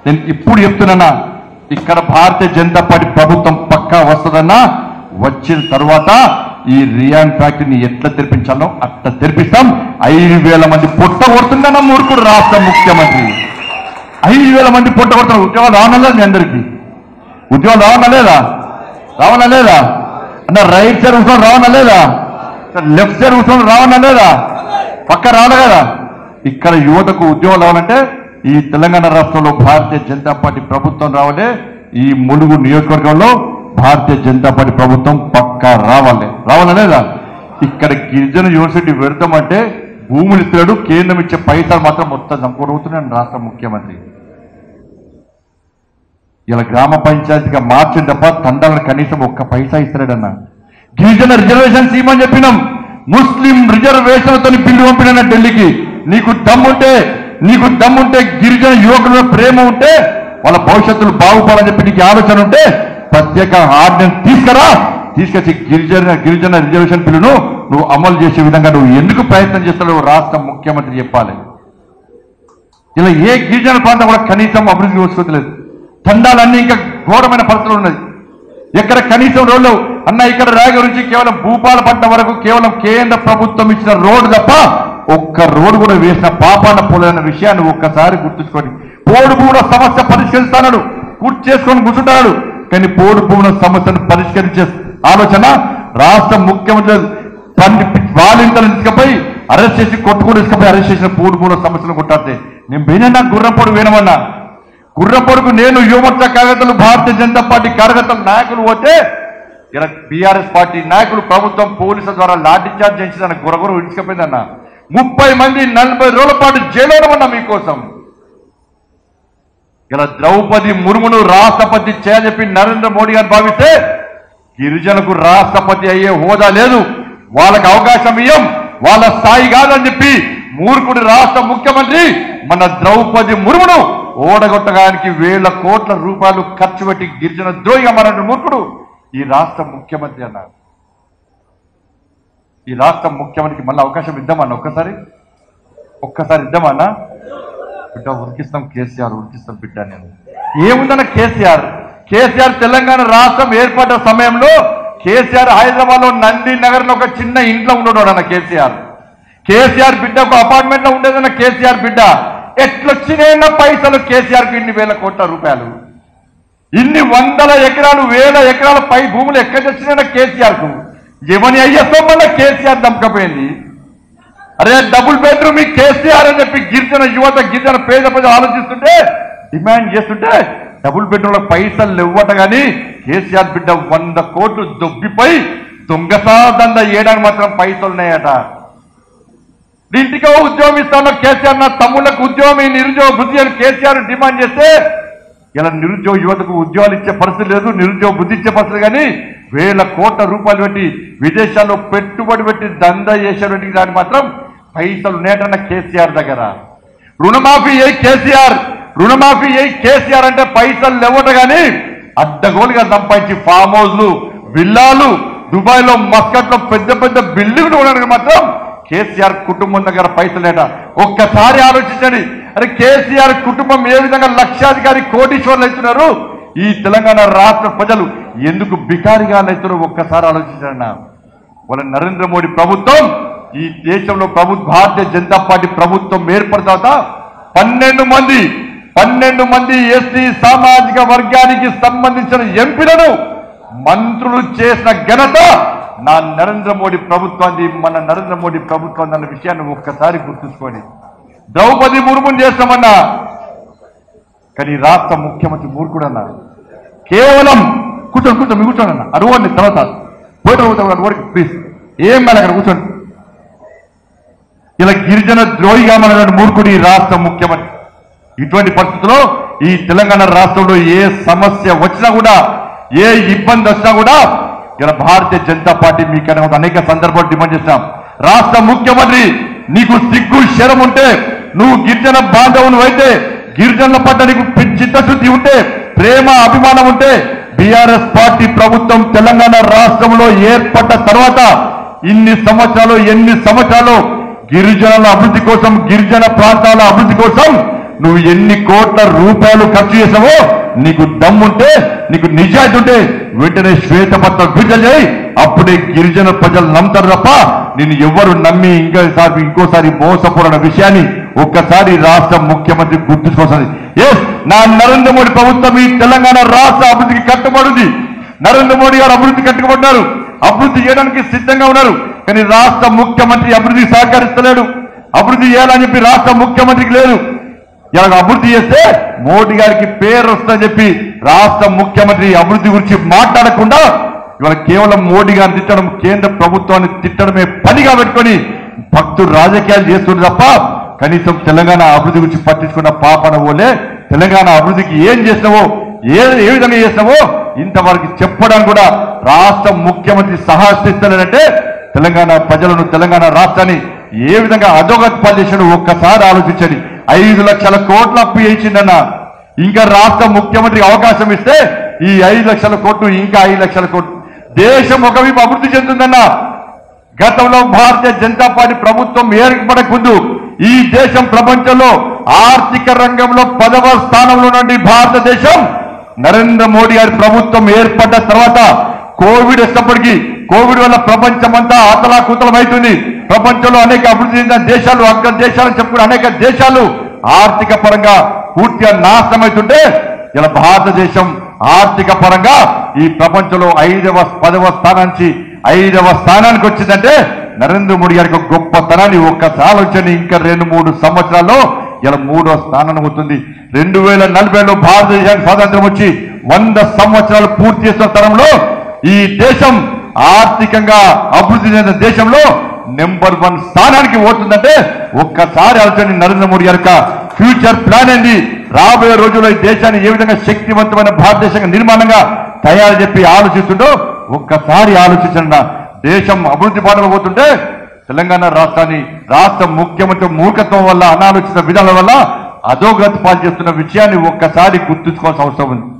నేను ఇప్పుడు చెప్తున్నానా ఇక్కడ భారతీయ జనతా పార్టీ ప్రభుత్వం పక్కా వస్తుందన్నా వచ్చిన తర్వాత ఈ రియాన్ ఫ్యాక్టరీని ఎట్లా తెరిపించాలో అట్లా తెరిపిస్తాం ఐదు వేల మంది పొట్ట కొడుతుందన్న మూర్ఖుడు రాష్ట్ర ముఖ్యమంత్రి ఐదు వేల మంది పొట్ట కొడుతున్నారు ఉద్యోగాలు రావాలా మీ అందరికీ ఉద్యోగాలు రావాలా లేదా రావాలా లేదా అన్న రైట్ సైడ్ కూర్చొని రావాలా లేదా లెఫ్ట్ సైడ్ కూర్చొని రావాలా లేదా పక్క రావాలి కదా ఇక్కడ యువతకు ఉద్యోగం రావాలంటే ఈ తెలంగాణ రాష్ట్రంలో భారతీయ జనతా పార్టీ ప్రభుత్వం రావాలి ఈ ములుగు నియోజకవర్గంలో భారతీయ జనతా పార్టీ ప్రభుత్వం పక్కా రావాలి రావాలా లేదా ఇక్కడ గిరిజన యూనివర్సిటీ పెడతామంటే భూములు ఇస్తున్నాడు కేంద్రం ఇచ్చే పైసలు మాత్రం మొత్తం సంపూర్ణవుతున్నాడు రాష్ట్ర ముఖ్యమంత్రి ఇలా గ్రామ పంచాయతీగా మార్చిన తప్ప తండాలను కనీసం ఒక్క పైసా ఇస్తున్నాడన్న గిరిజన రిజర్వేషన్స్ ఇవ్వమని చెప్పినాం ముస్లిం రిజర్వేషన్లతో బిల్లు పంపిన ఢిల్లీకి నీకు దమ్ముంటే నీకు దమ్ముంటే గిరిజన యువకుల ప్రేమ ఉంటే వాళ్ళ భవిష్యత్తులు బాగుపడాలని చెప్పి నీకు ఆలోచన ఉంటే ప్రత్యేక ఆర్డినెన్స్ తీసుకురా తీసుకొచ్చి గిరిజన గిరిజన రిజర్వేషన్ బిల్లును నువ్వు అమలు చేసే విధంగా నువ్వు ఎందుకు ప్రయత్నం చేస్తావు రాష్ట్ర ముఖ్యమంత్రి చెప్పాలి ఇలా ఏ గిరిజన ప్రాంతం కూడా కనీసం అభివృద్ధి చేసుకోవట్లేదు తండాలన్నీ ఇంకా ఘోరమైన పరిస్థితులు ఉన్నది ఎక్కడ కనీసం రోడ్లు అన్న ఇక్కడ రాగ నుంచి కేవలం భూపాల పంట వరకు కేవలం కేంద్ర ప్రభుత్వం ఇచ్చిన రోడ్డు తప్ప ఒక్క రోడ్డు కూడా వేసిన పాపాన పోలేదన్న విషయాన్ని ఒక్కసారి గుర్తుంచుకోండి పోడు భూముల సమస్య పరిష్కరిస్తాడు గుర్తు చేసుకొని కూర్చుంటాడు కానీ పోడు భూముల సమస్యను పరిష్కరించే ఆలోచన రాష్ట్ర ముఖ్యమంత్రి పండి వాలింతలు తీసుకుపోయి అరెస్ట్ చేసి కొట్టుకుని తీసుకుపోయి అరెస్ట్ చేసిన పోడు భూముల సమస్యను కొట్టాడితే నేను పోయినా గుర్రపోడు వేనమన్నా గుర్రపొడుకు నేను యువమోర్చా కార్యకర్తలు భారతీయ జనతా పార్టీ కార్యకర్తలు నాయకులు పోతే ఇలా బీఆర్ఎస్ పార్టీ నాయకులు ప్రభుత్వం పోలీసుల ద్వారా లాఠీ చార్జ్ చేయించిన గురగురు విడిచిపోయిందన్న ముప్పై మంది నలభై రోజుల పాటు జైల్లో ఉన్నా మీకోసం ఇలా ద్రౌపది ముర్మును రాష్ట్రపతి చేయజెప్పి నరేంద్ర మోడీ గారు భావిస్తే గిరిజనులకు రాష్ట్రపతి అయ్యే హోదా లేదు వాళ్ళకి అవకాశం ఇయ్యం వాళ్ళ స్థాయి కాదని చెప్పి మూర్ఖుడి రాష్ట్ర ముఖ్యమంత్రి మన ద్రౌపది ముర్మును ఓడగొట్టడానికి వేల కోట్ల రూపాయలు ఖర్చు పెట్టి గిరిజన ద్రోహిగా మన మూర్ఖుడు ఈ రాష్ట్ర ముఖ్యమంత్రి అన్నారు ఈ రాష్ట్ర ముఖ్యమంత్రికి మళ్ళీ అవకాశం ఇద్దామన్న ఒక్కసారి ఒక్కసారి ఇద్దామన్నా బిడ్డ ఉరికిస్తాం కేసీఆర్ ఉరికిస్తాం బిడ్డ నేను ఏముందన్న కేసీఆర్ కేసీఆర్ తెలంగాణ రాష్ట్రం ఏర్పడ్డ సమయంలో కేసీఆర్ హైదరాబాద్ లో నంది నగర్ లో ఒక చిన్న ఇంట్లో ఉండేవాడు అన్న కేసీఆర్ కేసీఆర్ బిడ్డ ఒక అపార్ట్మెంట్ లో ఉండేదన్న కేసీఆర్ బిడ్డ ఎట్లొచ్చినాయన్న పైసలు కేసీఆర్ కి ఇన్ని వేల కోట్ల రూపాయలు ఇన్ని వందల ఎకరాలు వేల ఎకరాల పై భూములు ఎక్కడ వచ్చినాయన్న కేసీఆర్ కు ఎవని అయ్యేస్తాం మళ్ళీ కేసీఆర్ దమ్మకపోయింది అరే డబుల్ బెడ్రూమ్ ఈ కేసీఆర్ అని చెప్పి గిరిజన యువత గిరిజన పేద ప్రజలు ఆలోచిస్తుంటే డిమాండ్ చేస్తుంటే డబుల్ బెడ్రూమ్ లో పైసలు ఇవ్వట కానీ కేసీఆర్ బిడ్డ వంద కోట్లు దొబ్బిపోయి దొంగసా దంద ఏడానికి మాత్రం పైసలు ఉన్నాయట ఇంటికో ఉద్యోగం ఇస్తాను కేసీఆర్ నా తమ్ముళ్ళకు ఉద్యోగం ఈ నిరుద్యోగ బుద్ధి అని కేసీఆర్ డిమాండ్ చేస్తే ఇలా నిరుద్యోగ యువతకు ఉద్యోగాలు ఇచ్చే పరిస్థితి లేదు నిరుద్యోగ బుద్ధి ఇచ్చే పరిస్థితి కానీ వేల కోట్ల రూపాయలు పెట్టి విదేశాల్లో పెట్టుబడి పెట్టి దందా చేసేటువంటి దాన్ని మాత్రం పైసలు నేటన్న కేసీఆర్ దగ్గర రుణమాఫీ ఏ కేసీఆర్ రుణమాఫీ ఏ కేసీఆర్ అంటే పైసలు లేవట కానీ అడ్డగోలుగా సంపాదించి ఫామ్ హౌస్లు విల్లాలు దుబాయ్ లో మస్కట్ లో పెద్ద పెద్ద బిల్డింగ్లు ఉండడానికి మాత్రం కేసీఆర్ కుటుంబం దగ్గర పైసలేట ఒక్కసారి ఆలోచించండి అరే కేసీఆర్ కుటుంబం ఏ విధంగా లక్షాధికారి కోటీశ్వర్లు అవుతున్నారు ఈ తెలంగాణ రాష్ట్ర ప్రజలు ఎందుకు బికారిగా అవుతారో ఒక్కసారి ఆలోచించండి నా. వాళ్ళ నరేంద్ర మోడీ ప్రభుత్వం ఈ దేశంలో ప్రభు భారతీయ జనతా పార్టీ ప్రభుత్వం ఏర్పడిన తర్వాత పన్నెండు మంది పన్నెండు మంది ఎస్టీ సామాజిక వర్గానికి సంబంధించిన ఎంపీలను మంత్రులు చేసిన ఘనత నా నరేంద్ర మోడీ ప్రభుత్వాన్ని మన నరేంద్ర మోడీ ప్రభుత్వం అన్న విషయాన్ని ఒక్కసారి గుర్తుంచుకోండి ద్రౌపది ముర్ముని చేస్తామన్నా కానీ ఈ రాష్ట్ర ముఖ్యమంత్రి మూర్ఖుడు అన్నారు కేవలం కూర్చోండి కూర్చోండి మీరు కూర్చోండి అన్న అరువండి తర్వాత పోయిన అరువుడికి ప్లీజ్ ఏం మేడం అక్కడ కూర్చోండి ఇలా గిరిజన ద్రోహిగా మన మూర్ఖుడు ఈ రాష్ట్ర ముఖ్యమంత్రి ఇటువంటి పరిస్థితుల్లో ఈ తెలంగాణ రాష్ట్రంలో ఏ సమస్య వచ్చినా కూడా ఏ ఇబ్బంది వచ్చినా కూడా ఇలా భారతీయ జనతా పార్టీ మీకైనా అనేక సందర్భాలు డిమాండ్ చేస్తాం రాష్ట్ర ముఖ్యమంత్రి నీకు సిగ్గు శరం ఉంటే నువ్వు గిరిజన బాంధవును అయితే గిరిజనుల పట్ల నీకు పి- చిత్తశుద్ధి ఉంటే ప్రేమ అభిమానం ఉంటే బీఆర్ఎస్ పార్టీ ప్రభుత్వం తెలంగాణ రాష్ట్రంలో ఏర్పడ్డ తర్వాత ఇన్ని సంవత్సరాలు ఎన్ని సంవత్సరాలు గిరిజనుల అభివృద్ధి కోసం గిరిజన ప్రాంతాల అభివృద్ధి కోసం నువ్వు ఎన్ని కోట్ల రూపాయలు ఖర్చు చేసావో నీకు దమ్ముంటే నీకు నిజాయితీ ఉంటే వెంటనే శ్వేతపత్రం విడుదల చేయి అప్పుడే గిరిజన ప్రజలు నమ్ముతారు తప్ప నేను ఎవరు నమ్మి ఇంకోసారి ఇంకోసారి మోసపోరన్న విషయాన్ని ఒక్కసారి రాష్ట్ర ముఖ్యమంత్రి గుర్తుంచుకోవాలి ఎస్ నా నరేంద్ర మోడీ ప్రభుత్వం ఈ తెలంగాణ రాష్ట్ర అభివృద్ధికి కట్టుబడింది నరేంద్ర మోడీ గారు అభివృద్ధి కట్టుబడ్డారు అభివృద్ధి చేయడానికి సిద్ధంగా ఉన్నారు కానీ రాష్ట్ర ముఖ్యమంత్రి అభివృద్ధి సహకరిస్తలేడు అభివృద్ధి చేయాలని చెప్పి రాష్ట్ర ముఖ్యమంత్రికి లేదు ఇలా అభివృద్ధి చేస్తే మోడీ గారికి పేరు వస్తుందని చెప్పి రాష్ట్ర ముఖ్యమంత్రి అభివృద్ధి గురించి మాట్లాడకుండా ఇవాళ కేవలం మోడీ గారిని తిట్టడం కేంద్ర ప్రభుత్వాన్ని తిట్టడమే పనిగా పెట్టుకొని భక్తులు రాజకీయాలు చేస్తుంది తప్ప కనీసం తెలంగాణ అభివృద్ధి గురించి పట్టించుకున్న పాపన పోలే తెలంగాణ అభివృద్ధికి ఏం చేసినావో ఏ ఏ విధంగా చేసినావో ఇంతవరకు చెప్పడానికి కూడా రాష్ట్ర ముఖ్యమంత్రి సహకరిస్తానంటే తెలంగాణ ప్రజలను తెలంగాణ రాష్ట్రాన్ని ఏ విధంగా అధోగతి పాలు ఒక్కసారి ఆలోచించండి ఐదు లక్షల కోట్ల అప్పు చేయించిందన్న ఇంకా రాష్ట్ర ముఖ్యమంత్రికి అవకాశం ఇస్తే ఈ ఐదు లక్షల కోట్లు ఇంకా ఐదు లక్షల కోట్లు దేశం ఒకవైపు అభివృద్ధి చెందుతుందన్న గతంలో భారతీయ జనతా పార్టీ ప్రభుత్వం ఏర్పడక ముందు ఈ దేశం ప్రపంచంలో ఆర్థిక రంగంలో పదవ స్థానంలో నుండి భారతదేశం నరేంద్ర మోడీ గారి ప్రభుత్వం ఏర్పడ్డ తర్వాత కోవిడ్ వచ్చినప్పటికీ కోవిడ్ వల్ల ప్రపంచం అంతా అతలాకుతలమవుతుంది ప్రపంచంలో అనేక అభివృద్ధి చెందిన దేశాలు అగ్ర దేశాలు చెప్పుకునే అనేక దేశాలు ఆర్థిక పరంగా పూర్తిగా నాశనం అవుతుంటే ఇలా భారతదేశం ఆర్థిక పరంగా ఈ ప్రపంచంలో ఐదవ పదవ స్థానం నుంచి ఐదవ స్థానానికి వచ్చిందంటే నరేంద్ర మోడీ గారికి ఒక గొప్పతనాన్ని ఒక్కసారి ఆలోచన ఇంకా రెండు మూడు సంవత్సరాల్లో ఇలా మూడో స్థానానికి అవుతుంది రెండు వేల నలభైలో భారతదేశానికి స్వాతంత్రం వచ్చి వంద సంవత్సరాలు పూర్తి చేసిన తరంలో ఈ దేశం ఆర్థికంగా అభివృద్ధి చెందిన దేశంలో నెంబర్ వన్ స్థానానికి పోతుందంటే ఒక్కసారి ఆలోచన నరేంద్ర మోడీ గారి యొక్క ఫ్యూచర్ ప్లాన్ ఏంది రాబోయే రోజుల్లో ఈ దేశాన్ని ఏ విధంగా శక్తివంతమైన భారతదేశంగా నిర్మాణంగా తయారు చెప్పి ఆలోచిస్తుండో ఒక్కసారి ఆలోచించండి దేశం అభివృద్ధి బాటలో పోతుంటే తెలంగాణ రాష్ట్రాన్ని రాష్ట్ర ముఖ్యమంత్రి మూర్ఖత్వం వల్ల అనాలోచిత విధానం వల్ల అధోగతి పాలు చేస్తున్న విషయాన్ని ఒక్కసారి గుర్తుంచుకోవాల్సిన అవసరం ఉంది